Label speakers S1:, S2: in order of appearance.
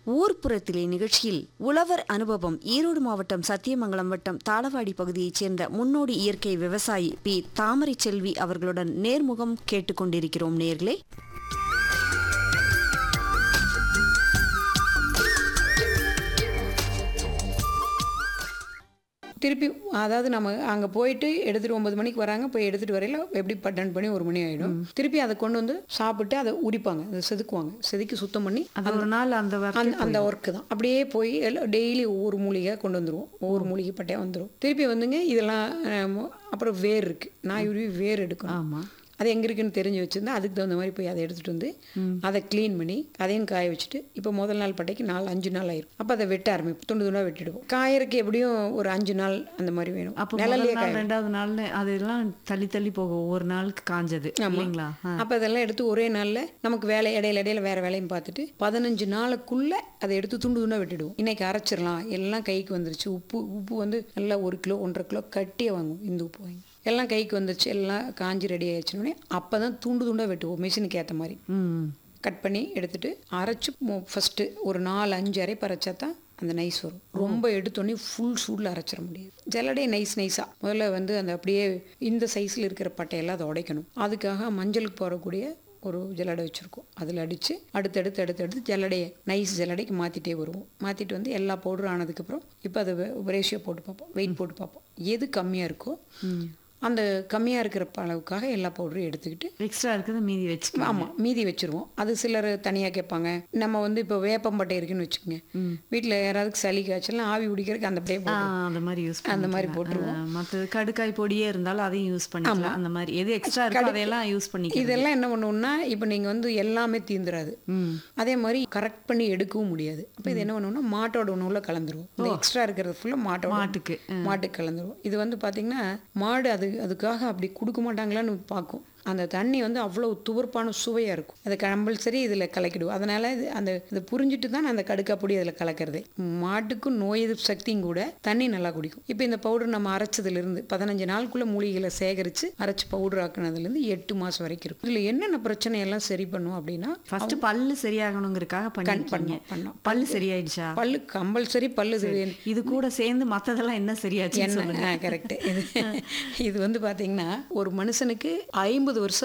S1: ஊர்ப்புறத்திலே நிகழ்ச்சியில் உழவர் அனுபவம் ஈரோடு மாவட்டம் சத்தியமங்கலம் வட்டம் தாளவாடி பகுதியைச் சேர்ந்த முன்னோடி இயற்கை விவசாயி பி தாமரை செல்வி அவர்களுடன் நேர்முகம் கேட்டுக்கொண்டிருக்கிறோம் நேர்களே
S2: திருப்பி அதாவது நம்ம அங்கே போயிட்டு எடுத்துட்டு ஒன்பது மணிக்கு வராங்க போய் எடுத்துட்டு வரையில எப்படி பட்டன் பண்ணி ஒரு மணி ஆகிடும் திருப்பி அதை கொண்டு வந்து சாப்பிட்டு அதை உரிப்பாங்க அதை செதுக்குவாங்க செதுக்கி சுத்தம் பண்ணி
S1: அது ஒரு நாள் அந்த
S2: அந்த அந்த ஒர்க்கு தான் அப்படியே போய் டெய்லி ஒவ்வொரு மூலிகை கொண்டு வந்துருவோம் ஒவ்வொரு மூலிகை பட்டையாக வந்துடும் திருப்பி வந்துங்க இதெல்லாம் அஹ், அப்புறம் வேர் இருக்கு நான் உருவி வேர் எடுக்கணும்
S1: ஆமா
S2: அது எங்கே இருக்குன்னு தெரிஞ்சு வச்சிருந்தா அதுக்கு தகுந்த மாதிரி போய் அதை எடுத்துகிட்டு வந்து அதை க்ளீன் பண்ணி அதையும் காய வச்சுட்டு இப்போ முதல் நாள் பட்டைக்கு நாலு அஞ்சு நாள் ஆயிரும் அப்போ அதை வெட்ட ஆரம்பிப்போம் துண்டு துண்டாக வெட்டிடுவோம் காயறதுக்கு எப்படியும் ஒரு அஞ்சு நாள் அந்த மாதிரி வேணும்
S1: அப்போ முதல்
S2: நிழல்லையே
S1: நாள் ரெண்டாவது நாள்னு அதெல்லாம் தள்ளி தள்ளி போகும் ஒவ்வொரு நாளுக்கு காஞ்சது இல்லைங்களா ஆ.
S2: அப்போ அதெல்லாம் எடுத்து ஒரே நாளில் நமக்கு வேலை இடையில இடையில வேற வேலையும் பார்த்துட்டு பதினஞ்சு நாளுக்குள்ள அதை எடுத்து துண்டு துண்டாக வெட்டிடுவோம் இன்னைக்கு அரைச்சிடலாம் எல்லாம் கைக்கு வந்துருச்சு உப்பு உப்பு வந்து நல்லா ஒரு கிலோ ஒன்றரை கிலோ கட்டியே வாங்குவோம் இந்த உப்பு வாங்கி எல்லாம் கைக்கு வந்துருச்சு எல்லாம் காஞ்சி ரெடி ஆயிடுச்சுனோடனே அப்போ தான் துண்டு துண்டாக வெட்டுவோம் மிஷினுக்கு ஏற்ற மாதிரி
S1: ம்
S2: கட் பண்ணி எடுத்துட்டு அரைச்சு ஃபஸ்ட்டு ஒரு நாலு அஞ்சு அரைப்பு அரைச்சா தான் அந்த நைஸ் வரும் ரொம்ப எடுத்தோடனே ஃபுல் சூடில் அரைச்சிட முடியாது ஜல்லடைய நைஸ் நைஸாக முதல்ல வந்து அந்த அப்படியே இந்த சைஸில் இருக்கிற பட்டையெல்லாம் அதை உடைக்கணும் அதுக்காக மஞ்சளுக்கு போடக்கூடிய ஒரு ஜல்லடை வச்சுருக்கோம் அதில் அடித்து அடுத்தடுத்து அடுத்தடுத்து ஜல்லடையை நைஸ் ஜல்லடைக்கு மாற்றிட்டே வருவோம் மாற்றிட்டு வந்து எல்லா பவுடரும் ஆனதுக்கப்புறம் இப்போ அதை ரேஷியோ போட்டு பார்ப்போம் வெயிட் போட்டு பார்ப்போம் எது கம்மியாக இருக்கோ அந்த கம்மியாக இருக்கிற அளவுக்காக எல்லா பவுடரும் எடுத்துக்கிட்டு
S1: எக்ஸ்ட்ரா இருக்கிறத மீதி வச்சுக்கலாம்
S2: ஆமாம் மீதி வச்சிருவோம் அது சிலர் தனியாக கேட்பாங்க நம்ம வந்து இப்போ வேப்பம்பட்டை இருக்குன்னு வச்சுக்கோங்க வீட்டில் யாராவது சளி காய்ச்சலாம் ஆவி பிடிக்கிறதுக்கு அந்த அப்படியே
S1: ஆ,
S2: போடுவோம்.
S1: அந்த மாதிரி யூஸ்
S2: அந்த மாதிரி போட்டுருவோம்.
S1: மற்றது கடுக்காய் பொடியே இருந்தாலும் அதையும் யூஸ் பண்ணிக்கலாம் அந்த மாதிரி எது எக்ஸ்ட்ரா இருக்கோ அதையெல்லாம் யூஸ் பண்ணிக்கலாம்
S2: இதெல்லாம் என்ன பண்ணுவோம்னா இப்போ நீங்கள் வந்து எல்லாமே தீந்துராது அதே மாதிரி கரெக்ட் பண்ணி எடுக்கவும் முடியாது அப்போ இது என்ன பண்ணுவோம்னா மாட்டோட உணவுல கலந்துருவோம் இந்த எக்ஸ்ட்ரா இருக்கிறது ஃபுல்லாக மாட்டோட
S1: மாட்டுக்கு,
S2: மாட்டுக்கு கலந்துருவோம் இது வந்து பார்த்தீங்கன்னா மாடு அது அதுக்காக அப்படி கொடுக்க மாட்டாங்களான்னு பார்க்கும் அந்த தண்ணி வந்து அவ்வளோ துவர்ப்பான சுவையாக இருக்கும் அது கம்பல்சரி இதில் கலக்கிடுவோம் அதனால இது அந்த இது புரிஞ்சுட்டு தான் நான் அந்த கடுக்கா பொடி அதில் கலக்கிறது மாட்டுக்கும் நோய் எதிர்ப்பு சக்தியும் கூட தண்ணி நல்லா குடிக்கும் இப்போ இந்த பவுடர் நம்ம அரைச்சதுலேருந்து பதினஞ்சு நாளுக்குள்ள மூலிகைகளை சேகரித்து அரைச்சி பவுடர் ஆக்குனதுலேருந்து எட்டு மாதம் வரைக்கும் இருக்கும் இதில் என்னென்ன பிரச்சனையெல்லாம் சரி பண்ணும் அப்படின்னா
S1: ஃபர்ஸ்ட் பல்லு சரியாகணுங்கிறதுக்காக பண்ணிருக்கீங்க
S2: பண்ணோம், பண்ணோம்.
S1: பல்லு சரியாயிடுச்சா இது
S2: பல்லு கம்பல்சரி பல்லு இது
S1: இது கூட சேர்ந்து மத்ததெல்லாம் என்ன சரியாச்சு
S2: என்ன கரெக்ட் இது இது வந்து பாத்தீங்கன்னா ஒரு மனுஷனுக்கு ஐம்பது வருஷம்